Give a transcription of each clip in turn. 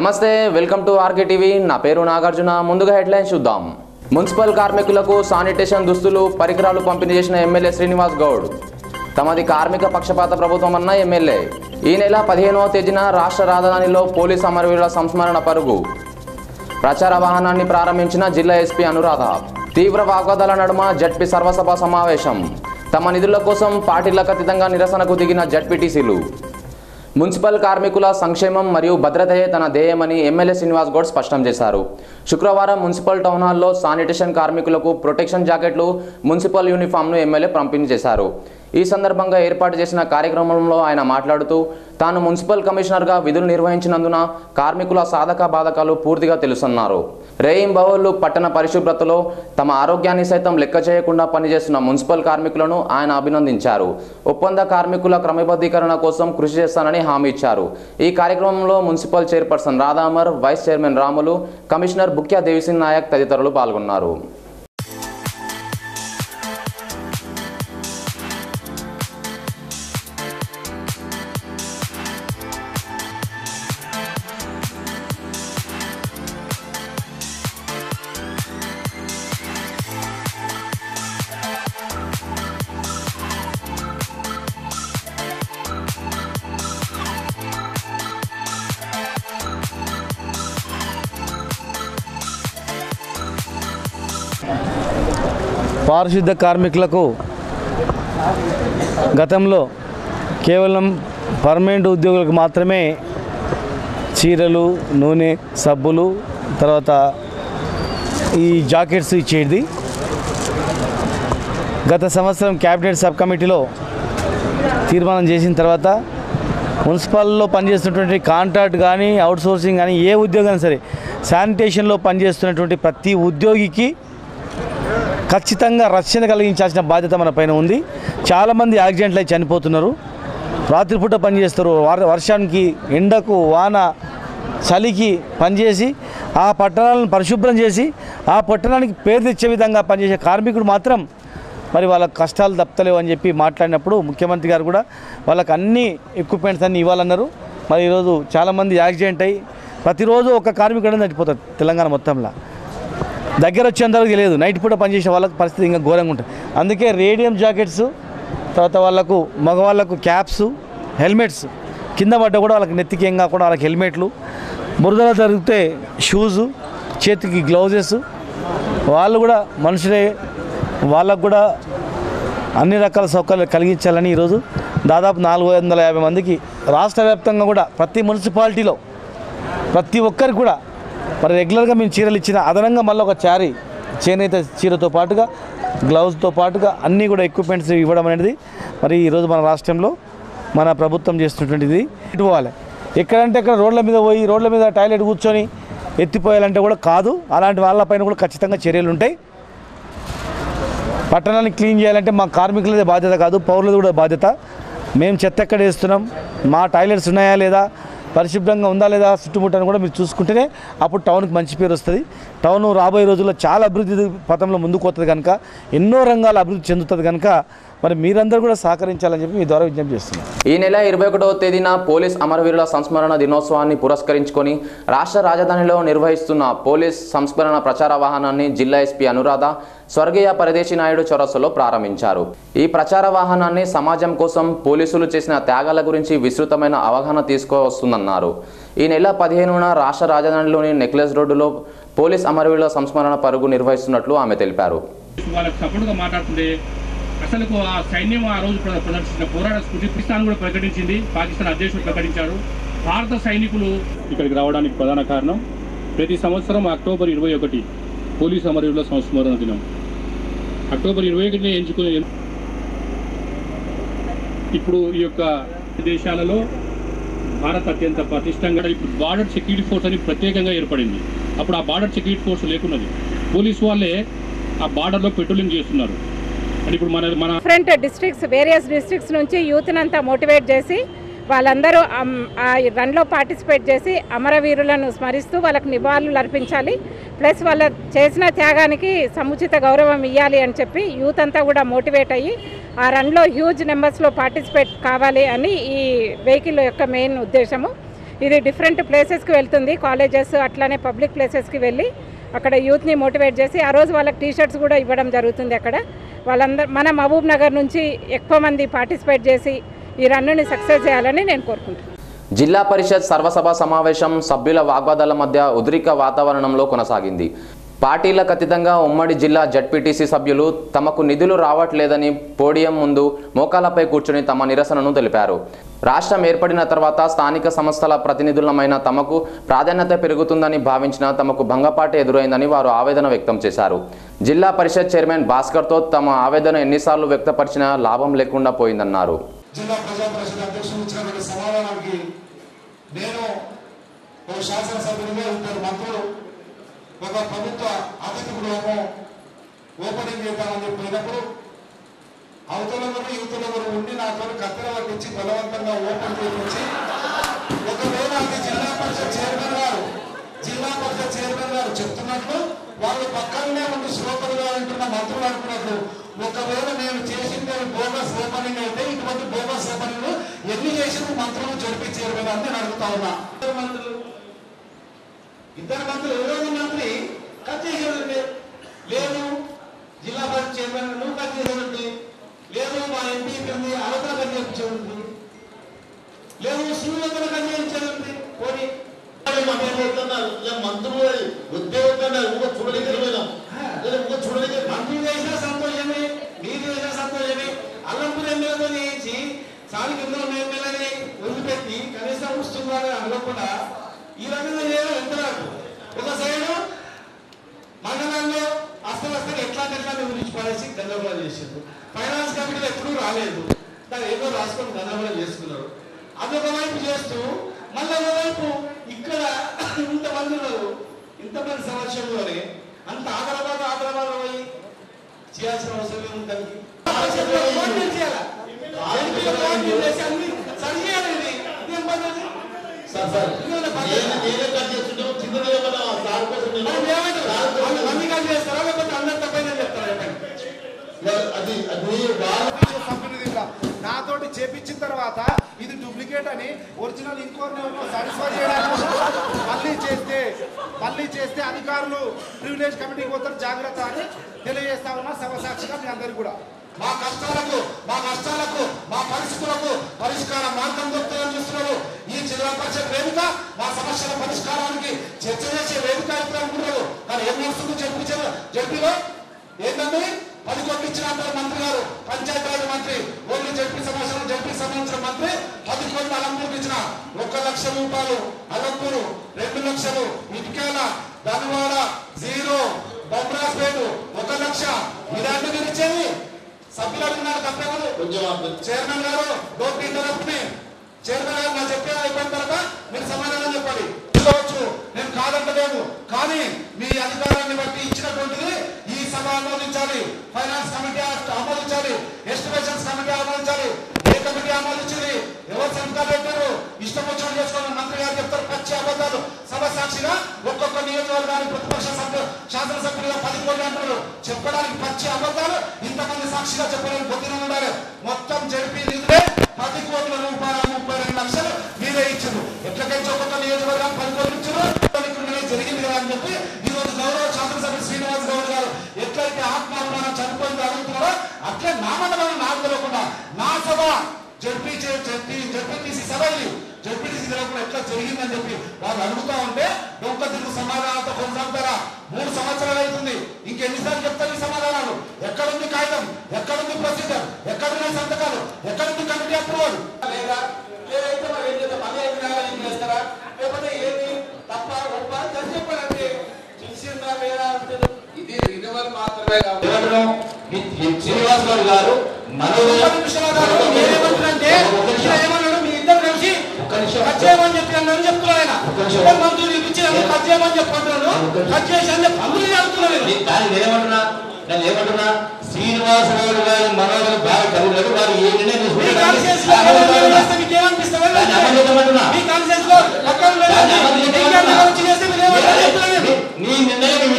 నమస్తే welcome to RK TV నా పేరు నాగార్జున ముందుగా హెడ్లైన్స్ చూద్దాం మున్సిపల్ కార్మికులకు శానిటేషన్ దుస్తులు పరికరాలు పంపిణీ చేసిన ఎమ్మెల్యే శ్రీనివాస్ గౌడ్ తమది కార్మిక పక్షపాత ప్రభుత్వం అన్న ఎమ్మెల్యే ఈ నెల పదిహేనవ తేదీన రాష్ట్ర రాజధానిలో పోలీస్ అమరవీరుల సంస్మరణ పరుగు ప్రచార వాహనాన్ని ప్రారంభించిన జిల్లా ఎస్పీ అనురాధ తీవ్ర వాగ్వాదాల నడుమ జడ్పీ సర్వసభ సమావేశం తమ నిధుల కోసం పార్టీలకు అతీతంగా నిరసనకు దిగిన జడ్పీటీసీలు మున్సిపల్ కార్మికుల సంక్షేమం మరియు భద్రతయే తన ధ్యేయమని ఎమ్మెల్యే శ్రీనివాస్ గౌడ్ స్పష్టం చేశారు శుక్రవారం మున్సిపల్ టౌన్ హాల్లో శానిటేషన్ కార్మికులకు ప్రొటెక్షన్ జాకెట్లు మున్సిపల్ యూనిఫామ్ను ఎమ్మెల్యే పంపిణీ చేశారు ఈ సందర్భంగా ఏర్పాటు చేసిన కార్యక్రమంలో ఆయన మాట్లాడుతూ తాను మున్సిపల్ కమిషనర్గా విధులు నిర్వహించినందున కార్మికుల సాధక బాధకాలు పూర్తిగా తెలుసన్నారు రేయింబవళ్లు పట్టణ పరిశుభ్రతలో తమ ఆరోగ్యాన్ని సైతం లెక్క చేయకుండా పనిచేస్తున్న మున్సిపల్ కార్మికులను ఆయన అభినందించారు ఒప్పంద కార్మికుల క్రమబద్ధీకరణ కోసం కృషి చేస్తానని హామీ ఇచ్చారు ఈ కార్యక్రమంలో మున్సిపల్ చైర్పర్సన్ రాధామర్ vice chairman Ramulu commissioner Bukya Devisingh Nayak తదితరులు పాల్గొన్నారు పారిశుద్ధ కార్మికులకు గతంలో కేవలం పర్మనెంట్ ఉద్యోగులకు మాత్రమే చీరలు నూనె సబ్బులు తర్వాత ఈ జాకెట్స్ ఇచ్చేది గత సంవత్సరం క్యాబినెట్ సబ్ కమిటీలో తీర్మానం చేసిన తర్వాత మున్సిపల్లో పనిచేస్తున్నటువంటి కాంట్రాక్ట్ కానీ అవుట్సోర్సింగ్ కానీ ఏ ఉద్యోగం సరే శానిటేషన్లో పనిచేస్తున్నటువంటి ప్రతి ఉద్యోగికి ఖచ్చితంగా రక్షణ కలిగించాల్సిన బాధ్యత మన పైన ఉంది చాలామంది యాక్సిడెంట్లు అయి చనిపోతున్నారు రాత్రిపూట పనిచేస్తారు వార- వర్షానికి ఎండకు వాన చలికి పనిచేసి ఆ పట్టణాలను పరిశుభ్రం చేసి ఆ పట్టణానికి పేరు తెచ్చే విధంగా పనిచేసే కార్మికుడు మాత్రం మరి వాళ్ళ కష్టాలు తప్పలేవు అని చెప్పి మాట్లాడినప్పుడు ముఖ్యమంత్రి గారు కూడా వాళ్ళకి అన్ని ఎక్విప్మెంట్స్ అన్నీ ఇవ్వాలన్నారు మరి ఈరోజు చాలామంది యాక్సిడెంట్ అయ్యి ప్రతిరోజు ఒక కార్మికుడు చనిపోతారు తెలంగాణ మొత్తంలో దగ్గర వచ్చేంతవరకు తెలియదు నైట్ పూట పనిచేసే వాళ్ళకి పరిస్థితి ఇంకా ఘోరంగా ఉంటుంది అందుకే రేడియం జాకెట్స్ తర్వాత వాళ్ళకు మగవాళ్ళకు క్యాప్స్ హెల్మెట్స్ కింద పడ్డ కూడా వాళ్ళకి నెత్తికి ఏం కాకుండా వాళ్ళకి హెల్మెట్లు బురదలో జరిగితే షూజు చేతికి గ్లౌజెస్ వాళ్ళు కూడా మనుషులే వాళ్ళకు కూడా అన్ని రకాల సౌకర్యాలు కలిగించాలని ఈరోజు దాదాపు నాలుగు వందల యాభై మందికి రాష్ట్ర వ్యాప్తంగా కూడా ప్రతి మున్సిపాలిటీలో ప్రతి ఒక్కరికి కూడా మరి రెగ్యులర్గా మేము చీరలు ఇచ్చిన అదనంగా మళ్ళీ ఒక చారీ చేనేత చీరతో పాటుగా గ్లౌజ్తో పాటుగా అన్నీ కూడా ఎక్విప్మెంట్స్ ఇవ్వడం అనేది మరి ఈరోజు మన రాష్ట్రంలో మన ప్రభుత్వం చేస్తున్నటువంటిది ఇటు పోవాలి ఎక్కడంటే అక్కడ రోడ్ల మీద పోయి రోడ్ల మీద టాయిలెట్ కూర్చొని ఎత్తిపోయాలంటే కూడా కాదు అలాంటి వాళ్ళపైన కూడా ఖచ్చితంగా చర్యలు ఉంటాయి పట్టణాన్ని క్లీన్ చేయాలంటే మా కార్మికులదే బాధ్యత కాదు పౌరులది కూడా బాధ్యత మేము చెత్త ఎక్కడ వేస్తున్నాం మా టాయిలెట్స్ ఉన్నాయా లేదా పరిశుభ్రంగా ఉందా లేదా చుట్టుముట్టని కూడా మీరు చూసుకుంటేనే అప్పుడు టౌన్కి మంచి పేరు వస్తుంది టౌన్ రాబోయే రోజుల్లో చాలా అభివృద్ధి పథంలో ముందుకు పోతుంది కనుక ఎన్నో రంగాల అభివృద్ధి చెందుతుంది కనుక మరి మీరందరూ కూడా సహకరించాలని చెప్పి మీ ద్వారా విజ్ఞప్తి చేస్తున్నాం ఈ నెల ఇరవై ఒకటవ తేదీన పోలీస్ అమరవీరుల సంస్మరణ దినోత్సవాన్ని పురస్కరించుకొని రాష్ట్ర రాజధానిలో నిర్వహిస్తున్న పోలీస్ సంస్మరణ ప్రచార వాహనాన్ని జిల్లా ఎస్పీ అనురాధ స్వర్గీయ పరదేశి నాయుడు చౌరస్సులో ప్రారంభించారు ఈ ప్రచార వాహనాన్ని సమాజం కోసం పోలీసులు చేసిన త్యాగాల గురించి విస్తృతమైన అవగాహన తీసుకువస్తుందన్నారు ఈ నెల పదిహేనున రాష్ట్ర రాజధానిలోని నెక్లెస్ రోడ్డులో పోలీస్ అమరవీరుల సంస్మరణ పరుగు నిర్వహిస్తున్నట్లు ఆమె తెలిపారు వాళ్ళకి సపోర్ట్గా మాట్లాడుతుండే అసలు ఆ సైన్యం ఆ రోజు ప్ర- ప్రదర్శించిన పోరాట స్ఫూర్తి పాకిస్తాన్ కూడా ప్రకటించింది పాకిస్తాన్ అధ్యక్షుడు ప్రకటించాడు భారత సైనికులు ఇక్కడికి రావడానికి ప్రధాన కారణం ప్రతి సంవత్సరం అక్టోబర్ ఇరవై ఒకటి పోలీస్ అమరవీరుల సంస్మరణ దినం అక్టోబర్ ఇరవై ఒకటిని ఎంచుకుని ఇప్పుడు ఈ యొక్క దేశాలలో భారత్ అత్యంత పటిష్టంగా ఇప్పుడు బార్డర్ సెక్యూరిటీ ఫోర్స్ అని ప్రత్యేకంగా ఏర్పడింది అప్పుడు ఆ బార్డర్ సెక్యూరిటీ ఫోర్స్ లేకున్నది పోలీసు వాళ్ళే ఆ బార్డర్లో పెట్రోలింగ్ చేస్తున్నారు అంటే ఇప్పుడు మన మన డిఫరెంట్ డిస్ట్రిక్ట్స్ వేరియస్ డిస్ట్రిక్ట్స్ నుంచి యూత్ని అంతా మోటివేట్ చేసి వాళ్ళందరూ అమ్- ఆ రన్లో పార్టిసిపేట్ చేసి అమరవీరులను స్మరిస్తూ వాళ్ళకి నివాళులు అర్పించాలి ప్లస్ వాళ్ళ చేసిన త్యాగానికి సముచిత గౌరవం ఇవ్వాలి అని చెప్పి యూత్ అంతా కూడా మోటివేట్ అయ్యి ఆ రన్లో హ్యూజ్ నెంబర్స్లో పార్టిసిపేట్ కావాలి అని ఈ వెహికల్ యొక్క మెయిన్ ఉద్దేశము ఇది డిఫరెంట్ ప్లేసెస్కి వెళ్తుంది కాలేజెస్ అట్లానే పబ్లిక్ ప్లేసెస్కి వెళ్ళి అక్కడ యూత్ని మోటివేట్ చేసి ఆ రోజు వాళ్ళకి టీ షర్ట్స్ కూడా ఇవ్వడం జరుగుతుంది అక్కడ వాళ్ళందరూ మన మహబూబ్ నగర్ నుంచి ఎక్కువ మంది పార్టిసిపేట్ చేసి ఈ రన్నుని సక్సెస్ చేయాలని నేను కోరుకుంటున్నాను జిల్లా పరిషత్ సర్వసభ సమావేశం సభ్యుల వాగ్వాదాల మధ్య ఉద్రిక వాతావరణంలో కొనసాగింది పార్టీలకు అతీతంగా ఉమ్మడి జిల్లా జడ్పీటీసీ సభ్యులు తమకు నిధులు రావట్లేదని పోడియం ముందు మోకాలపై కూర్చుని తమ నిరసనను తెలిపారు రాష్ట్రం ఏర్పడిన తర్వాత స్థానిక సంస్థల ప్రతినిధులమైన తమకు ప్రాధాన్యత పెరుగుతుందని భావించిన తమకు భంగపాటు ఎదురైందని వారు ఆవేదన వ్యక్తం చేశారు జిల్లా పరిషత్ చైర్మన్ భాస్కర్తో తమ ఆవేదన ఎన్నిసార్లు వ్యక్తపరిచినా లాభం లేకుండా పోయిందన్నారు జిల్లా ప్రజా పరిషత్ అధ్యక్షులు ఇచ్చినటువంటి సమాధానానికి నేను ఒక శాసనసభ్యులుగా ఇద్దరు మంత్రులు ఒక ప్రభుత్వ అతిథి గృహము ఓపెనింగ్ చేద్దామని చెప్పి పోయినప్పుడు అవతలవరు యువతలవరు ఉండి నాతో కత్తెర పట్టించి బలవంతంగా ఓపెన్ చేయించి ఒకవేళ అది జిల్లా పరిషత్ చైర్మన్ గారు జిల్లా పరిషత్ చైర్మన్ గారు చెప్తున్నట్లు వాళ్ళు పక్కనే ఉండి శ్రోతలుగా ఉంటున్న మంత్రులు అనుకున్నట్లు ఒకవేళ నేను చేసింది బోగస్ ఓపెనింగ్ అయితే ఇటువంటి బోగస్ ఓపెనింగ్ ఎన్ని చేసిన మంత్రులు జరిపి చైర్మన్ అని నేను అడుగుతా ఉన్నా ఇద్దరు మంత్రులు ఇద్దరు మంత్రులు ఎవరైనా మంత్రి కట్ చేసేదండి లేదు జిల్లా పరిషత్ చైర్మన్ నువ్వు కట్ చేసేదండి లేదు మా ఎంపీ ఇక్కడిని అవతల కట్ చేయించేదండి లేదు సూర్యవంతన కట్ చేయించేదండి పోనీ మంత్రులు ఉద్యోగం ఇంకా చూడలేక ఇంకా చూడలేక మంత్రులు చేసిన సంతోషమే మీరు చేసిన సంతోషమే అల్లంపూర్ ఎమ్మెల్యేతో చేయించి సాలి కింద ఉన్న ఎమ్మెల్యేని వదిలిపెట్టి కనీసం వస్తుందని అనుకోకుండా ఈ రకంగా చేయడం ఎంత నాకు ఒక సైడు మండలంలో అస్తవ్యస్తంగా ఎట్లాంటి ఎట్లా గురించి పడేసి గందరగోళం చేసిండు ఫైనాన్స్ కమిటీలో ఎప్పుడూ రాలేదు దాన్ని ఏదో రాసుకొని గందరగోళం చేసుకున్నారు అదొక వైపు చేస్తూ మళ్ళీ ఒకవైపు ఇక్కడ ఇంతమంది ఉన్నారు ఇంతమంది సమక్షంలోనే అంత ఆదరాబాద్ ఆదరాబాద్ పోయి చేయాల్సిన అవసరం ఏముంటుంది కోఆర్డినేట్ చేయాలా? ఎంపీలో కోఆర్డినేట్ చేసి అన్ని సరి చేయాలి ఇది. ఇదేం పద్ధతి? సార్ సార్ ఇదేమన్నా పద్ధతి? నేను నేనే కట్ చేస్తుంటే చిన్నది ఏమన్నా సార్ కోసం నేను మరి ఏమంటారు? వాళ్ళు మంది కలిసి చేస్తారా లేకపోతే అందరు తప్పైందని చెప్తారా చెప్పండి అది అది వాళ్ళు కంపెనీ దీంట్లో నాతోటి చేపించిన తర్వాత ఇది డూప్లికేట్ అని ఒరిజినల్ ఇంకోరిని సాటిస్ఫై చేయడానికి మళ్ళీ చేస్తే మళ్ళీ చేస్తే అధికారులు ప్రివిలేజ్ కమిటీకి పోతారు జాగ్రత్త అని తెలియజేస్తా ఉన్నా సభ సాక్షిగా మీ అందరికీ కూడా మా కష్టాలకు మా నష్టాలకు మా పరిస్థితులకు పరిష్కార మార్గం దొరుకుతుందని చూస్తున్నారు ఈ జిల్లా పరిషత్ వేదిక మా సమస్యల పరిష్కారానికి చర్చ చేసే వేదిక ఇప్పుడు అనుకుంటున్నారు కానీ ఏం నడుస్తుంది చెప్పి జడ్పీలో ఏంటంటే పది కోట్లు ఇచ్చిన అంటారు మంత్రి గారు పంచాయతీరాజ్ మంత్రి ఓన్లీ జడ్పీ సమస్యలు జడ్పీ సంబంధించిన మంత్రి పది కోట్లు అలంపూర్కి ఇచ్చిన ఒక్క లక్ష రూపాయలు అలంపూరు రెండు లక్షలు ఇటుకేల ధనవాడ జీరో బొమ్రాస్పేట ఒక లక్ష ఇలాంటి మీరు ఇచ్చేది సభ్యులు అడిగినారు తప్పేవారు కొంచెం ఆపు. చైర్మన్ గారు డోంట్ ఇంటరప్ట్ మీ చైర్మన్ గారు నా చెప్పే అయిపోయిన తర్వాత మీరు సమాధానం చెప్పాలి తీసుకోవచ్చు నేను కాదంటలేము కానీ మీ అధికారాన్ని బట్టి ఇచ్చినటువంటిది ఈ సభ ఆమోదించాలి ఫైనాన్స్ కమిటీ ఆమోదించాలి ఎస్టిమేషన్స్ కమిటీ ఆమోదించాలి ఏ కమిటీ ఆమోదించింది ఎవరు సంతకాలు పెట్టారు ఇష్టం వచ్చినట్టు చేసుకోవాలి మంత్రి గారు చెప్తారు పచ్చి అబద్ధాలు సభ సాక్షిగా ఒక్కొక్క నియోజకవర్గానికి ప్రతిపక్ష సభ్యు శాసనసభ్యులుగా పది కోట్లు అంటున్నారు చెప్పడానికి పచ్చి అబద్ధాలు ఇంతమంది సాక్షిగా చెప్పడానికి పొద్దున ఉండాలి మొత్తం జరిపి నిధులే పది కోట్ల రూపాయల ముప్పై రెండు లక్షలు మీరే ఇచ్చారు ఎట్లకైతే ఒక్కొక్క నియోజకవర్గానికి పది కోట్లు ఇచ్చారు ఇక్కడ జరిగింది కదా అని చెప్పి ఈ రోజు గౌరవ శాసనసభ్యులు శ్రీనివాస్ గౌడ్ గారు ఎట్లయితే ఆత్మాభిమానం చనిపోయింది అడుగుతున్నారో అట్లే నా మండలం నాకు తెలియకుండా నా సభ జడ్పీ జడ్పీ జడ్పీటీసీ సభ ఇది జడ్పీటీసీ తెలియకుండా ఎట్లా జరిగిందని చెప్పి వాళ్ళు అడుగుతా ఉంటే డొంక తిరుగు సమాధానాలతో కొనసాగుతారా మూడు సంవత్సరాలు అవుతుంది ఇంకెన్నిసార్లు చెప్తారు ఈ సమాధానాలు ఎక్కడుంది కాగితం ఎక్కడుంది ప్రొసీజర్ ఎక్కడున్నాయి సంతకాలు ఎక్కడుంది కమిటీ అప్రూవల్ లేదా లేదైతే మరి ఏం చేద్దాం మళ్ళీ ఐదు నెలలు ఏం చేస్తారా లేకపోతే ఏది తప్ప ఒప్ప తెలిసి చెప్పాలంటే తెలిసిందా లేదా అంటే ఇది రినివల్ మాత్రమే కాదు ఏమంటున్నాం? ఈ- ఈ శ్రీనివాస్ గౌడ్ గారు మనోజ్ ఒక్క నిమిషం ఆగాలి. నేనేమంటున్నానంటే ఈయన ఏమన్నాడు మీ ఇద్దరు కలిసి ఒక్క నిమిషం. కట్ చేయమని చెప్పి అన్నాను చెప్తున్నాను ఆయన ఒక్క నిమిషం. ఇద్దరు మంత్రులు ఇప్పించి నన్ను కట్ చేయమని చెప్పంటున్నాను కట్ చేసి అని చెప్పి అందరూ అడుగుతున్నాను నేను. నీ- దాన్ని నేనేమంటున్నా నేను ఏమంటున్నా శ్రీనివాస్ గౌడ్ గారి మనోజ్ బాగా చదివినారు వారు ఏ నిర్ణయం మీ తీసుకుంటారు కాన్ఫరెన్స్ లో ఎవరు చేస్తే మీకు ఏమనిపిస్తుంది? దాన్ని అమలు చేయమంటున్నా. మీ కాన్ఫరెన్స్ లో పక్కన లేదు. దాన్ని అమలు చేయమంటున్నా. ఇంకెంత వచ్చి చేస్తే మీరు ఏమంటారు చెప్తున్నాను నేను. నీ నిర్ణయం మీ-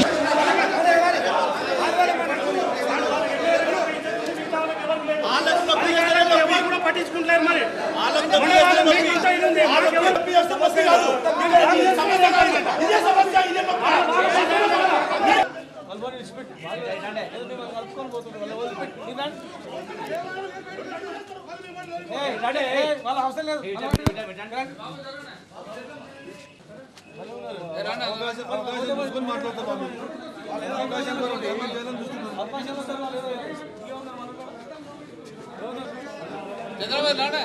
పట్టించుకుంటలేరు మరి వాళ్ళకి చంద్రబాబు రాండి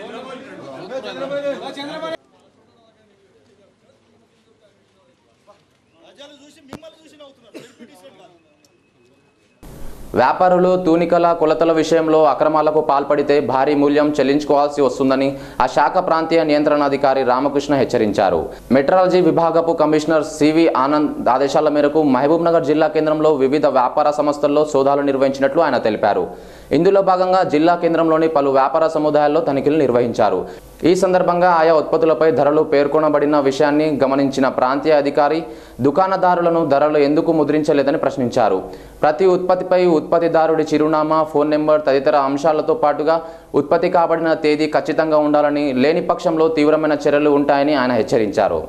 వ్యాపారులు తూనికల కొలతల విషయంలో అక్రమాలకు పాల్పడితే భారీ మూల్యం చెల్లించుకోవాల్సి వస్తుందని ఆ శాఖ ప్రాంతీయ నియంత్రణాధికారి రామకృష్ణ హెచ్చరించారు మెట్రాలజీ విభాగపు కమిషనర్ సివి ఆనంద్ ఆదేశాల మేరకు మహబూబ్ నగర్ జిల్లా కేంద్రంలో వివిధ వ్యాపార సంస్థల్లో సోదాలు నిర్వహించినట్లు ఆయన తెలిపారు ఇందులో భాగంగా జిల్లా కేంద్రంలోని పలు వ్యాపార సముదాయాల్లో తనిఖీలు నిర్వహించారు ఈ సందర్భంగా ఆయా ఉత్పత్తులపై ధరలు పేర్కొనబడిన విషయాన్ని గమనించిన ప్రాంతీయ అధికారి దుకాణదారులను ధరలు ఎందుకు ముద్రించలేదని ప్రశ్నించారు ప్రతి ఉత్పత్తిపై ఉత్పత్తిదారుడి చిరునామా ఫోన్ నెంబర్ తదితర అంశాలతో పాటుగా ఉత్పత్తి కాబడిన తేదీ ఖచ్చితంగా ఉండాలని లేని పక్షంలో తీవ్రమైన చర్యలు ఉంటాయని ఆయన హెచ్చరించారు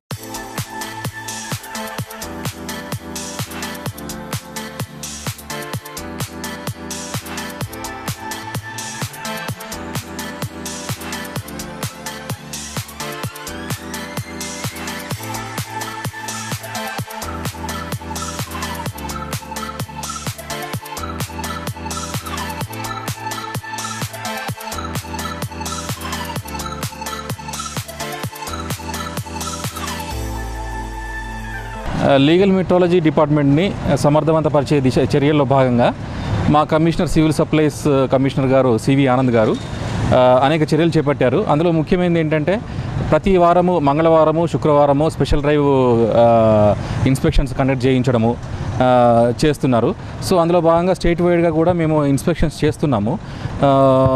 లీగల్ మెట్రాలజీ డిపార్ట్మెంట్ని సమర్థవంతపరిచే దిశ చర్యల్లో భాగంగా మా కమిషనర్ సివిల్ సప్లైస్ కమిషనర్ గారు సివి ఆనంద్ గారు ఆ, అనేక చర్యలు చేపట్టారు అందులో ముఖ్యమైనది ఏంటంటే ప్రతి వారము మంగళవారము శుక్రవారము స్పెషల్ డ్రైవ్ ఆ, ఇన్స్పెక్షన్స్ కండక్ట్ చేయించడము ఆ, చేస్తున్నారు సో అందులో భాగంగా స్టేట్ వైడ్గా కూడా మేము ఇన్స్పెక్షన్స్ చేస్తున్నాము ఆ,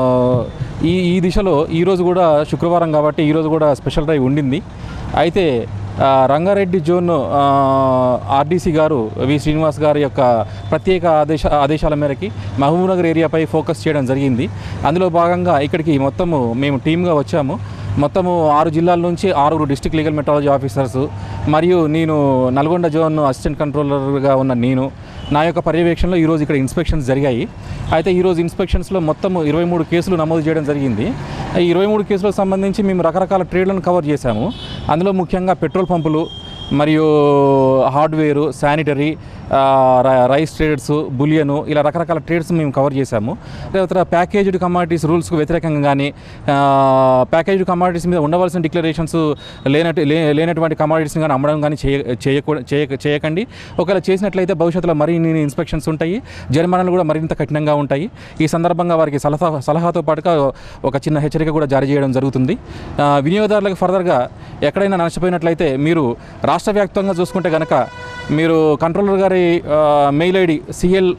ఈ ఈ దిశలో ఈరోజు కూడా శుక్రవారం కాబట్టి ఈరోజు కూడా స్పెషల్ డ్రైవ్ ఉండింది అయితే ఆ, రంగారెడ్డి జోన్ ఆ, ఆర్డీసీ గారు వి శ్రీనివాస్ గారి యొక్క ప్రత్యేక ఆదేశ ఆదేశాల మేరకి మహబూబ్నగర్ ఏరియాపై ఫోకస్ చేయడం జరిగింది అందులో భాగంగా ఇక్కడికి మొత్తము మేము టీమ్గా వచ్చాము మొత్తము ఆరు జిల్లాల నుంచి ఆరుగురు డిస్ట్రిక్ట్ లీగల్ మెట్రాలజీ ఆఫీసర్స్ మరియు నేను నల్గొండ జోన్ అసిస్టెంట్ కంట్రోలర్గా ఉన్న నేను నా యొక్క పర్యవేక్షణలో ఈరోజు ఇక్కడ ఇన్స్పెక్షన్స్ జరిగాయి అయితే ఈరోజు ఇన్స్పెక్షన్స్లో మొత్తం ఇరవై మూడు కేసులు నమోదు చేయడం జరిగింది ఈ ఇరవై మూడు కేసులకు సంబంధించి మేము రకరకాల ట్రేడ్లను కవర్ చేశాము అందులో ముఖ్యంగా పెట్రోల్ పంపులు మరియు హార్డ్వేరు శానిటరీ ఆ, ర- రైస్ ట్రేడ్స్ బులియను ఇలా రకరకాల ట్రేడ్స్ మేము కవర్ చేశాము తర్వాత ప్యాకేజ్డ్ కమాడిటీస్ రూల్స్కు వ్యతిరేకంగా కానీ ప్యాకేజ్డ్ కమాడిటీస్ మీద ఉండవలసిన డిక్లరేషన్స్ లేనట్టు లే- లేనటువంటి కమాడిటీస్ని కానీ అమ్మడం కానీ చేయ చేయకూ- చేయక చేయకండి ఒకవేళ చేసినట్లయితే భవిష్యత్తులో మరిన్ని ఇన్స్పెక్షన్స్ ఉంటాయి జరిమానాలు కూడా మరింత కఠినంగా ఉంటాయి ఈ సందర్భంగా వారికి సలహా సలహాతో పాటుగా ఒక చిన్న హెచ్చరిక కూడా జారీ చేయడం జరుగుతుంది ఆ, వినియోగదారులకు ఫర్దర్గా ఎక్కడైనా నష్టపోయినట్లయితే మీరు రాష్ట్ర వ్యాప్తంగా చూసుకుంటే కనుక మీరు కంట్రోలర్ గారి ఆ, మెయిల్ ఐడి సిఎల్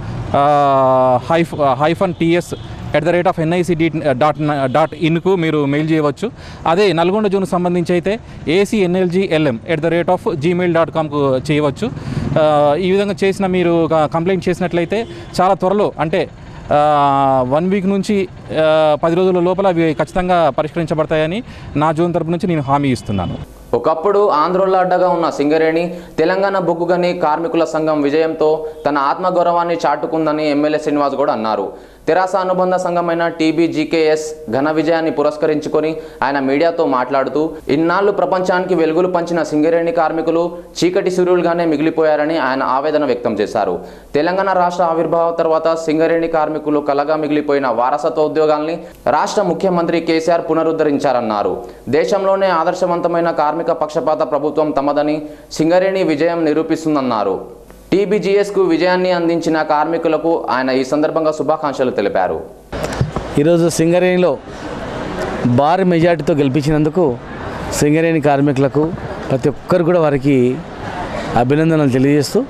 హైఫ్ hyphen TS at the rate of NIC D dot dot ఇన్కు మీరు మెయిల్ చేయవచ్చు అదే నల్గొండ జోన్కు సంబంధించి అయితే AC NLG LM at the rate of Gmail dot కామ్కు చేయవచ్చు ఆ, ఈ విధంగా చేసిన మీరు కంప్లైంట్ చేసినట్లయితే చాలా త్వరలో అంటే వన్ వీక్ నుంచి ఆ, పది రోజుల లోపల అవి ఖచ్చితంగా పరిష్కరించబడతాయని నా జోన్ తరపు నుంచి నేను హామీ ఇస్తున్నాను ఒకప్పుడు ఆంధ్రోళ్ళ అడ్డగా ఉన్న సింగరేణి తెలంగాణ బొగ్గుగని కార్మికుల సంఘం విజయంతో తన ఆత్మగౌరవాన్ని చాటుకుందని ఎమ్మెల్యే శ్రీనివాస్ గౌడ్ అన్నారు తెరాస అనుబంధ సంఘమైన టీబీజీకేఎస్ ఘన విజయాన్ని పురస్కరించుకొని ఆయన మీడియాతో మాట్లాడుతూ ఇన్నాళ్లు ప్రపంచానికి వెలుగులు పంచిన సింగరేణి కార్మికులు చీకటి సూర్యులుగానే మిగిలిపోయారని ఆయన ఆవేదన వ్యక్తం చేశారు తెలంగాణ రాష్ట్ర ఆవిర్భావం తర్వాత సింగరేణి కార్మికులు కలగా మిగిలిపోయిన వారసత్వ ఉద్యోగాల్ని రాష్ట్ర ముఖ్యమంత్రి కేసీఆర్ పునరుద్ధరించారన్నారు దేశంలోనే ఆదర్శవంతమైన కార్మిక పక్షపాత ప్రభుత్వం తమదని సింగరేణి విజయం నిరూపిస్తుందన్నారు టీబీజీఎస్కు విజయాన్ని అందించిన కార్మికులకు ఆయన ఈ సందర్భంగా శుభాకాంక్షలు తెలిపారు ఈరోజు సింగరేణిలో భారీ మెజార్టీతో గెలిపించినందుకు సింగరేణి కార్మికులకు ప్రతి ఒక్కరు కూడా వారికి అభినందనలు తెలియజేస్తూ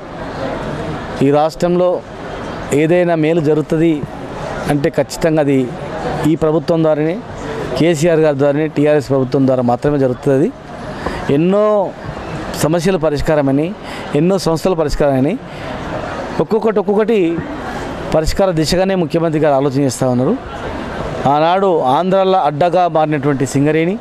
ఈ రాష్ట్రంలో ఏదైనా మేలు జరుగుతుంది అంటే ఖచ్చితంగా అది ఈ ప్రభుత్వం ద్వారానే కేసీఆర్ గారి ద్వారానే టీఆర్ఎస్ ప్రభుత్వం ద్వారా మాత్రమే జరుగుతుంది అది. ఎన్నో సమస్యల పరిష్కారమని ఎన్నో సంస్థల పరిష్కారమని ఒక్కొక్కటి ఒక్కొక్కటి పరిష్కార దిశగానే ముఖ్యమంత్రి గారు ఆలోచన చేస్తూ ఉన్నారు ఆనాడు ఆంధ్రాలో అడ్డగా మారినటువంటి సింగరేణి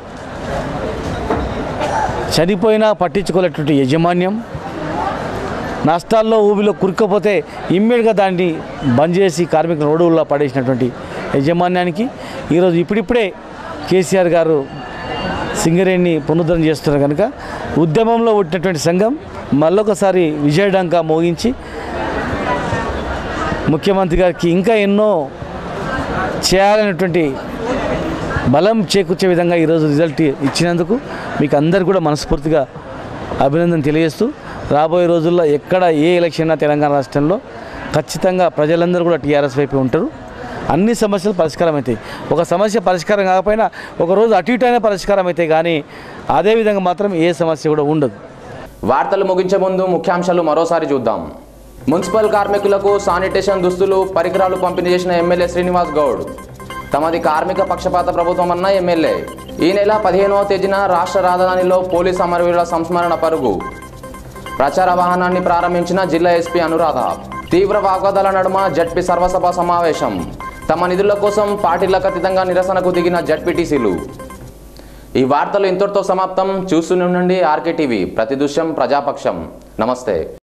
చనిపోయినా పట్టించుకోలేటువంటి యజమాన్యం నష్టాల్లో ఊబిలో కురుక్కపోతే ఇమ్మీడియట్గా దాన్ని బంద్ చేసి కార్మికుల రోడ్డుల్లో పడేసినటువంటి యజమాన్యానికి ఈరోజు ఇప్పుడిప్పుడే కేసీఆర్ గారు సింగరేణిని పునరుద్ధరణ చేస్తున్నారు కనుక ఉద్యమంలో పుట్టినటువంటి సంఘం మళ్ళొకసారి విజయడంక మోగించి ముఖ్యమంత్రి గారికి ఇంకా ఎన్నో చేయాలనేటువంటి బలం చేకూర్చే విధంగా ఈరోజు రిజల్ట్ ఇచ్చినందుకు మీకు అందరు కూడా మనస్ఫూర్తిగా అభినందన తెలియజేస్తూ రాబోయే రోజుల్లో ఎక్కడ ఏ ఎలక్షన్ అయినా తెలంగాణ రాష్ట్రంలో ఖచ్చితంగా ప్రజలందరూ కూడా టీఆర్ఎస్ వైపు ఉంటారు అన్ని సమస్యలు పరిష్కారం అవుతాయి ఒక సమస్య పరిష్కారం కాకపోయినా ఒక రోజు అటు ఇటు అయినా పరిష్కారం అవుతాయి కానీ అదే విధంగా మాత్రం ఏ సమస్య కూడా ఉండదు వార్తలు ముగించే ముందు ముఖ్యాంశాలు మరోసారి చూద్దాం మున్సిపల్ కార్మికులకు శానిటేషన్ దుస్తులు పరికరాలు పంపిణీ చేసిన ఎమ్మెల్యే శ్రీనివాస్ గౌడ్ తమది కార్మిక పక్షపాత ప్రభుత్వం అన్న ఎమ్మెల్యే ఈ నెల పదిహేనవ తేదీన రాష్ట్ర రాజధానిలో పోలీస్ అమరవీరుల సంస్మరణ పరుగు ప్రచార వాహనాన్ని ప్రారంభించిన జిల్లా ఎస్పీ అనురాధ తీవ్ర వాగ్వాదాల నడుమ జడ్పీ సర్వసభ సమావేశం తమ నిధుల కోసం పార్టీలకు అతీతంగా నిరసనకు దిగిన జడ్పీటీసీలు ఈ వార్తలు ఇంతటితో సమాప్తం చూస్తూనే ఉండండి ఆర్కే టీవీ ప్రతి దృశ్యం ప్రజాపక్షం నమస్తే